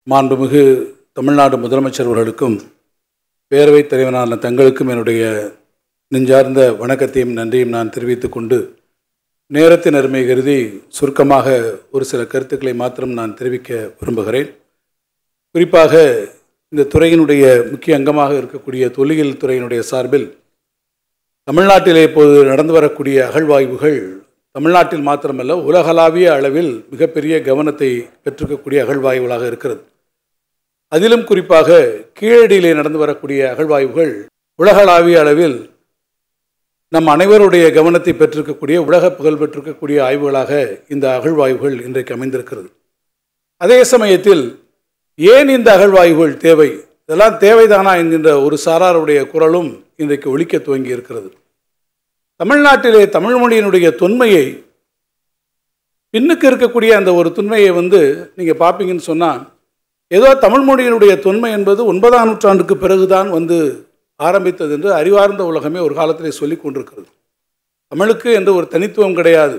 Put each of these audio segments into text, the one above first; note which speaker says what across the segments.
Speaker 1: மாண்புமிகு தமிழ்நாடு முதலமைச்சர் அவர்களுக்கும் பேரவைத் தலைவரான தங்களுக்கும் என்னுடைய நெஞ்சார்ந்த வணக்கத்தையும் நன்றியும் நான் தெரிவித்துக் கொண்டு நேரத்தின் அருமை கருதி சுருக்கமாக ஒரு சில கருத்துக்களை மாத்திரம் நான் தெரிவிக்க விரும்புகிறேன் குறிப்பாக இந்த துறையினுடைய முக்கிய அங்கமாக இருக்கக்கூடிய தொல்லியல் துறையினுடைய சார்பில் தமிழ்நாட்டிலே இப்போது நடந்து வரக்கூடிய அகழ்வாய்வுகள் தமிழ்நாட்டில் மாத்திரமல்ல உலகளாவிய அளவில் மிகப்பெரிய கவனத்தை பெற்றிருக்கக்கூடிய அகழ்வாய்வுகளாக இருக்கிறது அதிலும் குறிப்பாக கீழடியிலே நடந்து வரக்கூடிய அகழ்வாய்வுகள் உலகளாவிய அளவில் நம் அனைவருடைய கவனத்தை பெற்றிருக்கக்கூடிய உலக புகழ் பெற்றிருக்கக்கூடிய ஆய்வுகளாக இந்த அகழ்வாய்வுகள் இன்றைக்கு அமைந்திருக்கிறது அதே சமயத்தில் ஏன் இந்த அகழ்வாய்வுகள் தேவை இதெல்லாம் தேவைதானா என்கின்ற ஒரு சாராருடைய குரலும் இன்றைக்கு ஒழிக்க துவங்கி இருக்கிறது தமிழ்நாட்டிலே தமிழ் மொழியினுடைய தொன்மையை பின்னுக்கு இருக்கக்கூடிய அந்த ஒரு தொன்மையை வந்து நீங்கள் பார்ப்பீங்கன்னு சொன்னால் ஏதோ தமிழ் மொழியினுடைய தொன்மை என்பது ஒன்பதாம் நூற்றாண்டுக்கு பிறகுதான் வந்து ஆரம்பித்தது என்று அறிவார்ந்த உலகமே ஒரு காலத்திலே சொல்லிக் கொண்டிருக்கிறது தமிழுக்கு என்று ஒரு தனித்துவம் கிடையாது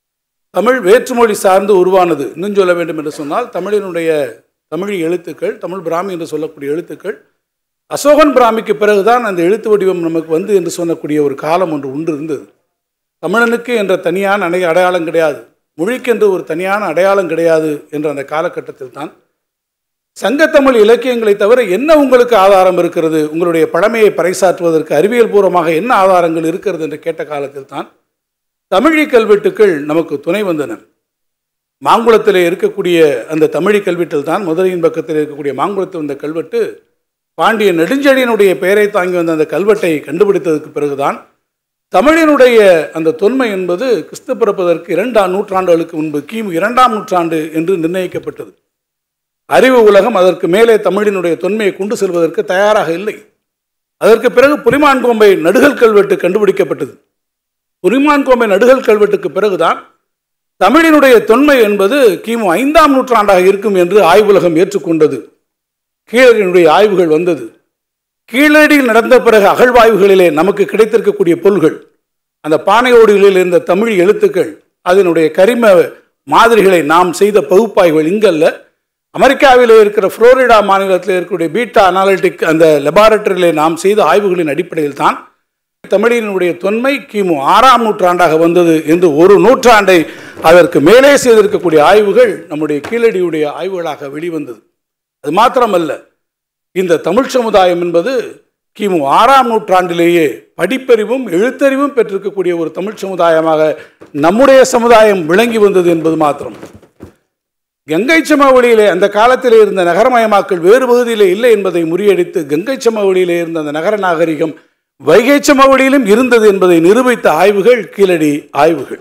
Speaker 1: தமிழ் வேற்றுமொழி சார்ந்து உருவானது இன்னும் சொல்ல வேண்டும் என்று சொன்னால் தமிழினுடைய தமிழ் எழுத்துக்கள் தமிழ் பிராமி என்று சொல்லக்கூடிய எழுத்துக்கள் அசோகன் பிராமிக்கு பிறகுதான் அந்த எழுத்து வடிவம் நமக்கு வந்து என்று சொல்லக்கூடிய ஒரு காலம் ஒன்று உண்டு இருந்தது தமிழனுக்கு என்ற தனியான அடை அடையாளம் கிடையாது மொழிக்கென்று ஒரு தனியான அடையாளம் கிடையாது என்ற அந்த காலகட்டத்தில் தான் சங்கத்தமிழ் இலக்கியங்களை தவிர என்ன உங்களுக்கு ஆதாரம் இருக்கிறது உங்களுடைய பழமையை பறைசாற்றுவதற்கு அறிவியல் பூர்வமாக என்ன ஆதாரங்கள் இருக்கிறது என்று கேட்ட காலத்தில் தான் தமிழி கல்வெட்டுக்கள் நமக்கு துணை வந்தன மாங்குளத்தில் இருக்கக்கூடிய அந்த தமிழி கல்வெட்டில் தான் மதுரையின் பக்கத்தில் இருக்கக்கூடிய மாங்குளத்தில் வந்த கல்வெட்டு பாண்டிய நெடுஞ்செழியனுடைய பெயரை தாங்கி வந்த அந்த கல்வெட்டை கண்டுபிடித்ததற்கு பிறகுதான் தமிழினுடைய அந்த தொன்மை என்பது கிறிஸ்து பிறப்பதற்கு இரண்டாம் நூற்றாண்டுகளுக்கு முன்பு கிமு இரண்டாம் நூற்றாண்டு என்று நிர்ணயிக்கப்பட்டது அறிவு உலகம் அதற்கு மேலே தமிழினுடைய தொன்மையை கொண்டு செல்வதற்கு தயாராக இல்லை அதற்கு பிறகு புலிமான் கோம்பை நடுகல் கல்வெட்டு கண்டுபிடிக்கப்பட்டது புலிமான் கோம்பை நடுகல் கல்வெட்டுக்கு பிறகுதான் தமிழினுடைய தொன்மை என்பது கிமு ஐந்தாம் நூற்றாண்டாக இருக்கும் என்று ஆய்வுலகம் ஏற்றுக்கொண்டது கீழடியினுடைய ஆய்வுகள் வந்தது கீழடியில் நடந்த பிறகு அகழ்வாய்வுகளிலே நமக்கு கிடைத்திருக்கக்கூடிய பொருள்கள் அந்த பானையோடுகளில் இருந்த தமிழ் எழுத்துக்கள் அதனுடைய கரிம மாதிரிகளை நாம் செய்த பகுப்பாய்வுகள் இங்கல்ல அமெரிக்காவில் இருக்கிற புளோரிடா மாநிலத்தில் இருக்கக்கூடிய பீட்டா அனாலிட்டிக் அந்த லெபார்டரியிலே நாம் செய்த ஆய்வுகளின் அடிப்படையில் தான் தமிழினுடைய தொன்மை கிமு ஆறாம் நூற்றாண்டாக வந்தது என்று ஒரு நூற்றாண்டை அதற்கு மேலே செய்திருக்கக்கூடிய ஆய்வுகள் நம்முடைய கீழடியுடைய ஆய்வுகளாக வெளிவந்தது அது மாத்திரமல்ல இந்த தமிழ் சமுதாயம் என்பது கிமு ஆறாம் நூற்றாண்டிலேயே படிப்பறிவும் எழுத்தறிவும் பெற்றிருக்கக்கூடிய ஒரு தமிழ் சமுதாயமாக நம்முடைய சமுதாயம் விளங்கி வந்தது என்பது மாத்திரம் கங்கை சமவெளியிலே அந்த காலத்திலே இருந்த நகரமயமாக்கல் வேறு பகுதியிலே இல்லை என்பதை முறியடித்து கங்கை சமவெளியிலே இருந்த அந்த நகர நாகரிகம் வைகை சமவெளியிலும் இருந்தது என்பதை நிரூபித்த ஆய்வுகள் கீழடி ஆய்வுகள்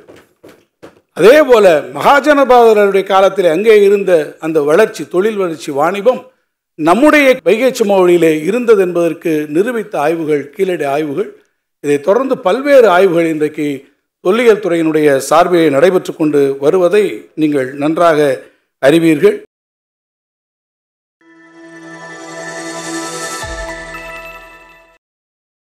Speaker 1: அதே போல மகாஜனபாதருடைய காலத்தில் அங்கே இருந்த அந்த வளர்ச்சி தொழில் வளர்ச்சி வாணிபம் நம்முடைய வைகை சமவெளியிலே இருந்தது என்பதற்கு நிரூபித்த ஆய்வுகள் கீழடி ஆய்வுகள் இதை தொடர்ந்து பல்வேறு ஆய்வுகள் இன்றைக்கு தொல்லியல் துறையினுடைய சார்பிலே நடைபெற்று கொண்டு வருவதை நீங்கள் நன்றாக அறிவீர்கள்